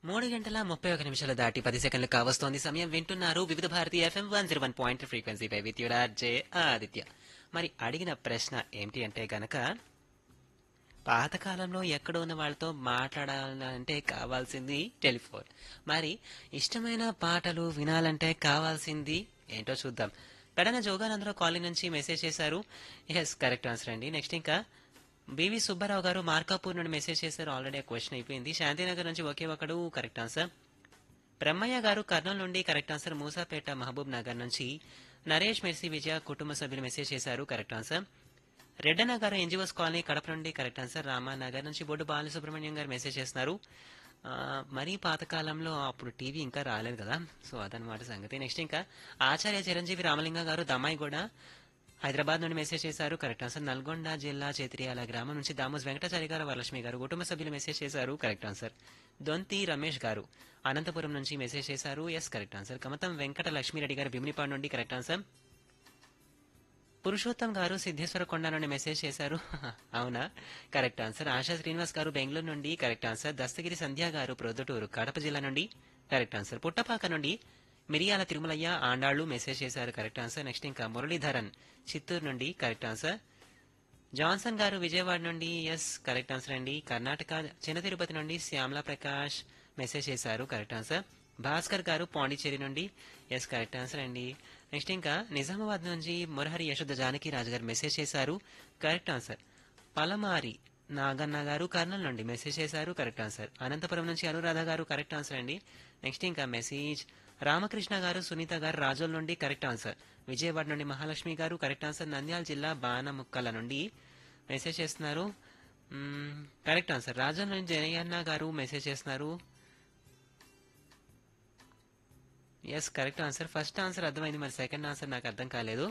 మూడు గంటల ముప్పై ఒక నిమిషాలు దాటి పది సెకండ్లు కావస్తోంది సమయం వింటున్నారు Vividh Bharati FM one zero one point ఫ్రీక్వెన్సీపై విత్ జే ఆదిత్య మరి అడిగిన ప్రశ్న ఏంటి అంటే గనక పాతకాలంలో ఎక్కడ ఉన్న వాళ్ళతో మాట్లాడాలంటే కావాల్సింది టెలిఫోన్ మరి ఇష్టమైన పాటలు వినాలంటే కావాల్సింది ఏంటో చూద్దాం పెడన జోగానందరావు కాలనీ నుంచి మెసేజ్ చేశారు ఎస్ కరెక్ట్ ఆన్సర్ అండి నెక్స్ట్ ఇంకా బివి సుబ్బారావు గారు మార్కాపూర్ నుండి మెసేజ్ చేశారు ఆల్రెడీ క్వశ్చన్ అయిపోయింది శాంతినగర్ నుంచి ఒకే ఒకడు కరెక్ట్ ఆన్సర్ బ్రహ్మయ్య గారు కర్నూలు నుండి కరెక్ట్ ఆన్సర్ మూసాపేట మహబూబ్ నగర్ నుంచి నరేష్ మెర్సీ విజయ కుటుంబ సభ్యులు మెసేజ్ చేశారు కరెక్ట్ ఆన్సర్ రెడ్డన్న గారు ఎన్జిఓస్ కాలనీ కడప నుండి కరెక్ట్ ఆన్సర్ రామానగర్ నుంచి బొడ్డు బాలసుబ్రహ్మణ్యం గారు మెసేజ్ చేస్తున్నారు ఆ, మరీ పాతకాలంలో అప్పుడు టీవీ ఇంకా రాలేదు కదా సో అదనమాట సంగతి నెక్స్ట్ ఇంకా ఆచార్య చిరంజీవి రామలింగ గారు దమ్మాయి కూడా హైదరాబాద్ నుండి మెసేజ్ చేశారు కరెక్ట్ ఆన్సర్ నల్గొండ జిల్లా చేత్రియాల గ్రామం నుంచి దామోస్ వెంకటాచారి గారు వరలక్ష్మి గారు కుటుంబ సభ్యులు మెసేజ్ చేశారు కరెక్ట్ ఆన్సర్ దొంతి రమేష్ గారు అనంతపురం నుంచి మెసేజ్ చేశారు yes correct answer Kamatham Venkata Lakshmireddy garu Bheeminipadu నుండి కరెక్ట్ ఆన్సర్ పురుషోత్తం గారు సిద్ధేశ్వర కొండ నుండి మెసేజ్ చేశారు అవునా కరెక్ట్ ఆన్సర్ ఆశా శ్రీనివాస్ గారు బెంగళూరు నుండి కరెక్ట్ ఆన్సర్ దస్తగిరి సంధ్య గారు ప్రొద్దుటూరు కడప జిల్లా నుండి కరెక్ట్ ఆన్సర్ పుట్టపాక నుండి మిరియాల తిరుమలయ్య ఆండాళ్లు మెసేజ్ చేశారు కరెక్ట్ ఆన్సర్ నెక్స్ట్ ఇంకా మురళీధరన్ చిత్తూరు నుండి కరెక్ట్ ఆన్సర్ జాన్సన్ గారు విజయవాడ నుండి ఎస్ కరెక్ట్ ఆన్సర్ అండి కర్ణాటక చిన్న తిరుపతి నుండి శ్యామలా ప్రకాష్ మెసేజ్ చేశారు కరెక్ట్ ఆన్సర్ భాస్కర్ గారు పాండిచ్చేరి నుండి ఎస్ కరెక్ట్ ఆన్సర్ అండి నెక్స్ట్ ఇంకా నిజామాబాద్ నుంచి మురహరి యశోద జానకి రాజు గారు మెసేజ్ చేశారు కరెక్ట్ ఆన్సర్ పలమారి నాగన్న గారు కర్నూలు నుండి మెసేజ్ చేశారు కరెక్ట్ ఆన్సర్ అనంతపురం నుంచి అనురాధ గారు కరెక్ట్ ఆన్సర్ అండి నెక్స్ట్ ఇంకా మెసేజ్ రామకృష్ణ గారు సునీత గారు రాజోల్ నుండి కరెక్ట్ ఆన్సర్ విజయవాడ నుండి మహాలక్ష్మి గారు కరెక్ట్ ఆన్సర్ నంద్యాల జిల్లా బాణముక్కల నుండి మెసేజ్ చేస్తున్నారు మ్మ్, కరెక్ట్ ఆన్సర్ రాజోల్ నుండి జయన్న గారు మెసేజ్ చేస్తున్నారు yes correct answer first answer అర్థమైంది మరి సెకండ్ ఆన్సర్ నాకు అర్థం కాలేదు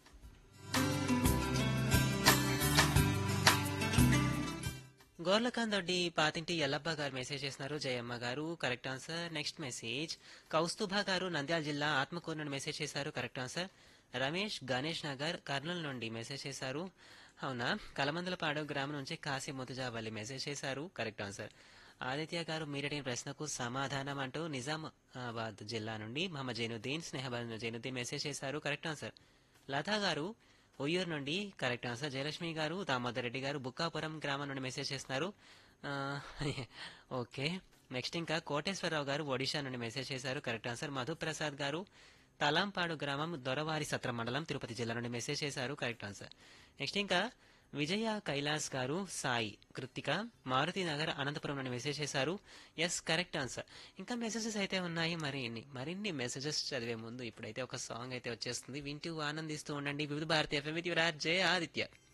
గోర్లకాంత్ దొడ్డి పాతింటి ఎల్లబ్బ గారు మెసేజ్ చేస్తున్నారు Jayamma garu correct answer next message Kaustubha garu Nandyal జిల్లా ఆత్మకూరు నుండి మెసేజ్ చేశారు కరెక్ట్ ఆన్సర్ రమేష్ గణేష్ నగర్ కర్నూలు నుండి మెసేజ్ చేశారు అవునా కలమందలపాడు గ్రామం నుంచి కాశీ ముతుజావల్లి మెసేజ్ చేశారు కరెక్ట్ ఆన్సర్ ఆదిత్య గారు మీరడిగిన ప్రశ్నకు సమాధానం అంటూ నిజామాబాద్ జిల్లా నుండి మహమ్మద్ జైనుద్దీన్ స్నేహబాద్ జైనుద్దీన్ మెసేజ్ చేశారు కరెక్ట్ ఆన్సర్ లతా గారు ఉయ్యూరు నుండి కరెక్ట్ ఆన్సర్ జయలక్ష్మి గారు దామోదర్ రెడ్డి గారు బుక్కాపురం గ్రామం నుండి మెసేజ్ చేస్తున్నారు ఆ, ఓకే నెక్స్ట్ ఇంకా కోటేశ్వరరావు గారు ఒడిషా నుండి మెసేజ్ చేశారు కరెక్ట్ ఆన్సర్ మధుప్రసాద్ గారు తలాంపాడు గ్రామం దొరవారి సత్ర మండలం తిరుపతి జిల్లా నుండి మెసేజ్ చేశారు కరెక్ట్ ఆన్సర్ నెక్స్ట్ ఇంకా విజయ కైలాస్ గారు సాయి కృతిక మారుతి నగర్ అనంతపురం నుండి మెసేజ్ చేశారు ఎస్ కరెక్ట్ ఆన్సర్ ఇంకా మెసేజెస్ అయితే ఉన్నాయి మరి ఇన్ని మరిన్ని మెసేజెస్ చదివే ముందు ఇప్పుడైతే ఒక సాంగ్ అయితే వచ్చేస్తుంది వింటూ ఆనందిస్తూ ఉండండి వివిధ భారతి ఎఫ్ఎం విత్ యువరాజ్ జయ ఆదిత్య